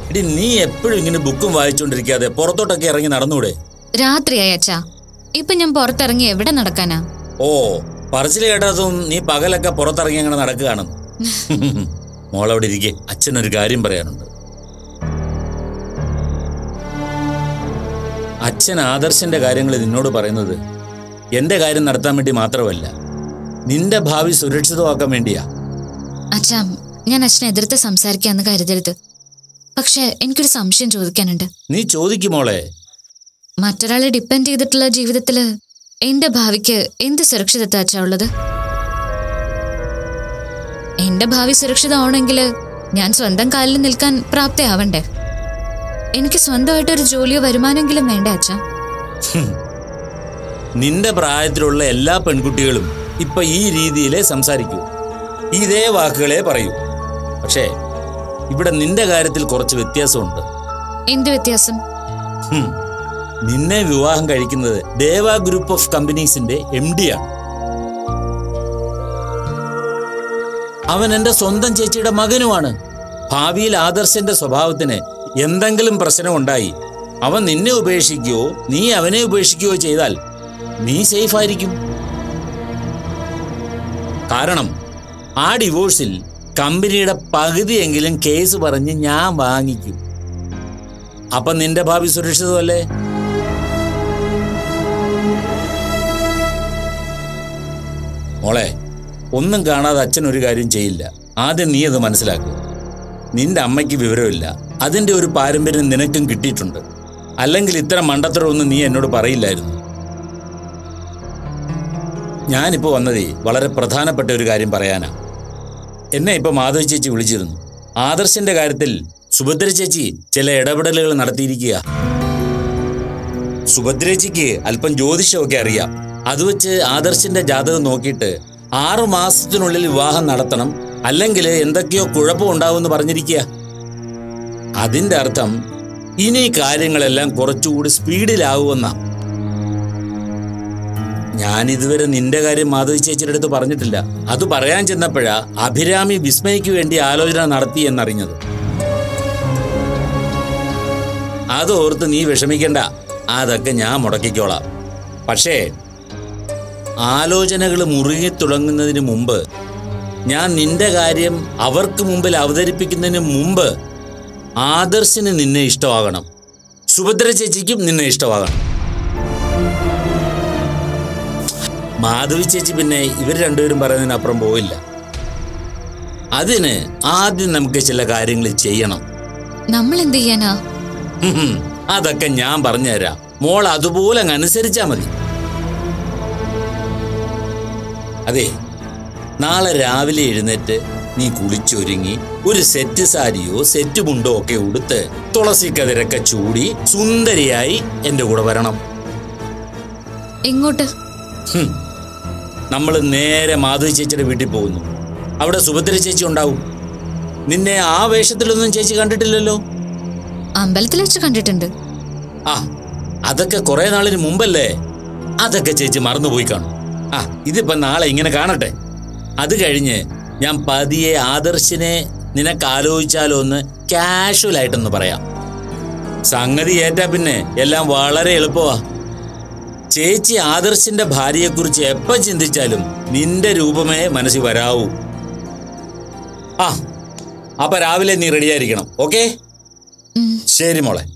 എടി നീ എപ്പോഴും ഇങ്ങനെ ബുക്കും വായിച്ചുകൊണ്ടിരിക്കാതെ പുറത്തോട്ടൊക്കെ ഇറങ്ങി നടന്നൂടെ രാത്രിയായി അച്ഛാ ഇപ്പൊ ഞാൻ പുറത്തിറങ്ങി എവിടെ നടക്കാനാ ഓ പറച്ചിൽ കേട്ടതും നീ പകലൊക്കെ പുറത്തിറങ്ങി അങ്ങനെ നടക്കുകയാണെന്ന് മോളവിടെ ഇരിക്കെ അച്ഛനൊരു കാര്യം പറയാനുണ്ട് അച്ഛൻ ആദർശന്റെ കാര്യങ്ങൾ നിന്നോട് പറയുന്നത് എന്റെ കാര്യം നടത്താൻ വേണ്ടി മാത്രമല്ല നിന്റെ ഭാവി സുരക്ഷിതമാക്കാൻ വേണ്ടിയാ അച്ഛാ ഞാൻ അച്ഛനെ എതിർത്ത് സംസാരിക്കാന്ന് കരുതരുത് പക്ഷെ എനിക്കൊരു സംശയം ചോദിക്കാനുണ്ട് നീ ചോദിക്കും മോളെ മറ്റൊരാളെ ഡിപ്പെൻഡ് ചെയ്തിട്ടുള്ള ജീവിതത്തില് എന്റെ ഭാവിക്ക് എന്ത് സുരക്ഷിതത്വ അച്ഛാ ഉള്ളത് എന്റെ ഭാവി സുരക്ഷിതമാണെങ്കിൽ ഞാൻ സ്വന്തം കാലിൽ നിൽക്കാൻ പ്രാപ്തയാവണ്ടേ എനിക്ക് സ്വന്തമായിട്ടൊരു ജോലിയോ വരുമാനമെങ്കിലും വേണ്ടേ അച്ഛാ നിന്റെ പ്രായത്തിലുള്ള എല്ലാ പെൺകുട്ടികളും ഇപ്പൊ ഈ രീതിയിലേ സംസാരിക്കൂ ഇതേ വാക്കുകളെ പറയൂ പക്ഷേ ഇവിടെ നിന്റെ കാര്യത്തിൽ കുറച്ച് വ്യത്യാസമുണ്ട് എന്ത് വ്യത്യാസം ഹും. നിന്നെ വിവാഹം കഴിക്കുന്നത് ദേവ ഗ്രൂപ്പ് ഓഫ് കമ്പനീസിന്റെ എം ഡി ആണ് അവൻ എന്റെ സ്വന്തം ചേച്ചിയുടെ മകനുമാണ് ഭാവിയിൽ ആദർശന്റെ സ്വഭാവത്തിന് എന്തെങ്കിലും പ്രശ്നം ഉണ്ടായി അവൻ നിന്നെ ഉപേക്ഷിക്കുകയോ നീ അവനെ ഉപേക്ഷിക്കുകയോ ചെയ്താൽ നീ സേഫ് ആയിരിക്കും കാരണം ആ ഡിവോഴ്സിൽ കമ്പനിയുടെ പകുതിയെങ്കിലും കേസ് പറഞ്ഞ് ഞാൻ വാങ്ങിക്കും അപ്പൊ നിന്റെ ഭാവി സുരക്ഷിതമല്ലേ മോളെ ഒന്നും കാണാതെ അച്ഛൻ ഒരു കാര്യം ചെയ്യില്ല ആദ്യം നീ അത് മനസ്സിലാക്കുക നിന്റെ അമ്മയ്ക്ക് വിവരമില്ല അതിന്റെ ഒരു പാരമ്പര്യം നിനക്കും കിട്ടിയിട്ടുണ്ട് അല്ലെങ്കിൽ ഇത്തരം മണ്ടത്തരമൊന്നും നീ എന്നോട് പറയില്ലായിരുന്നു ഞാനിപ്പോ വന്നതേ വളരെ പ്രധാനപ്പെട്ട ഒരു കാര്യം പറയാനാ എന്നെ ഇപ്പൊ മാധവി ചേച്ചി വിളിച്ചിരുന്നു ആദർശന്റെ കാര്യത്തിൽ സുഭദ്ര ചേച്ചി ചില ഇടപെടലുകൾ നടത്തിയിരിക്കുക സുഭദ്രേച്ചിക്ക് അല്പം ജ്യോതിഷമൊക്കെ അറിയാം അത് വെച്ച് ആദർശിന്റെ ജാതകം നോക്കിയിട്ട് ആറു മാസത്തിനുള്ളിൽ വിവാഹം നടത്തണം അല്ലെങ്കിൽ എന്തൊക്കെയോ കുഴപ്പം ഉണ്ടാവുമെന്ന് പറഞ്ഞിരിക്കുക അതിന്റെ അർത്ഥം ഇനി കാര്യങ്ങളെല്ലാം കുറച്ചുകൂടി സ്പീഡിലാവുമെന്നാ ഞാൻ ഇതുവരെ നിന്റെ കാര്യം മാധവി ചേച്ചിയുടെ അടുത്ത് പറഞ്ഞിട്ടില്ല അത് പറയാൻ ചെന്നപ്പോഴാ അഭിരാമി വിസ്മയ്ക്ക് വേണ്ടി ആലോചന നടത്തി എന്നറിഞ്ഞത് അതോർത്ത് നീ വിഷമിക്കണ്ട അതൊക്കെ ഞാൻ മുടക്കിക്കോളാം പക്ഷേ ആലോചനകൾ മുറുകി തുടങ്ങുന്നതിന് മുമ്പ് ഞാൻ നിന്റെ കാര്യം അവർക്ക് മുമ്പിൽ അവതരിപ്പിക്കുന്നതിന് മുമ്പ് ആദർശിന് നിന്നെ ഇഷ്ടമാകണം സുഭദ്ര ചേച്ചിക്കും നിന്നെ ഇഷ്ടമാകണം മാധവി ചേച്ചി പിന്നെ ഇവർ രണ്ടുപേരും പറയുന്നതിനപ്പുറം പോവില്ല അതിന് ആദ്യം നമുക്ക് ചില കാര്യങ്ങൾ ചെയ്യണം നമ്മൾ എന്ത് ചെയ്യാനാ ഹും, അതൊക്കെ ഞാൻ പറഞ്ഞുതരാം മോൾ അതുപോലെ അങ്ങ് അനുസരിച്ചാ മതി അതെ നാളെ രാവിലെ എഴുന്നേറ്റ് നീ കുളിച്ചൊരുങ്ങി ഒരു സെറ്റ് സാരിയോ സെറ്റ് മുണ്ടോ ഒക്കെ ഉടുത്ത് തുളസി കതിരൊക്കെ ചൂടി സുന്ദരിയായി എന്റെ കൂടെ വരണം എങ്ങോട്ട് നമ്മൾ നേരെ മാധവി ചേച്ചിയുടെ വീട്ടിൽ പോകുന്നു അവിടെ സുഭദ്ര ചേച്ചി ഉണ്ടാവും നിന്നെ ആ വേഷത്തിലൊന്നും ചേച്ചി കണ്ടിട്ടില്ലല്ലോ അമ്പലത്തിൽ വെച്ച് കണ്ടിട്ടുണ്ട് ആ അതൊക്കെ കുറെ നാളിന് മുമ്പല്ലേ അതൊക്കെ ചേച്ചി മറന്നുപോയി കാണും ആ ഇതിപ്പോ നാളെ ഇങ്ങനെ കാണട്ടെ അത് കഴിഞ്ഞ് ഞാൻ പതിയെ ആദർശിനെ നിനക്ക് ആലോചിച്ചാലോ എന്ന് കാഷ്വൽ ആയിട്ടൊന്ന് പറയാം സംഗതി ഏറ്റാ പിന്നെ എല്ലാം വളരെ എളുപ്പമാ ചേച്ചി ആദർശിന്റെ ഭാര്യയെക്കുറിച്ച് എപ്പോ ചിന്തിച്ചാലും നിന്റെ രൂപമേ മനസ്സിൽ വരാവൂ ആ അപ്പൊ രാവിലെ നീ റെഡിയായിരിക്കണം ഓക്കേ ഉം. ശരി മോളെ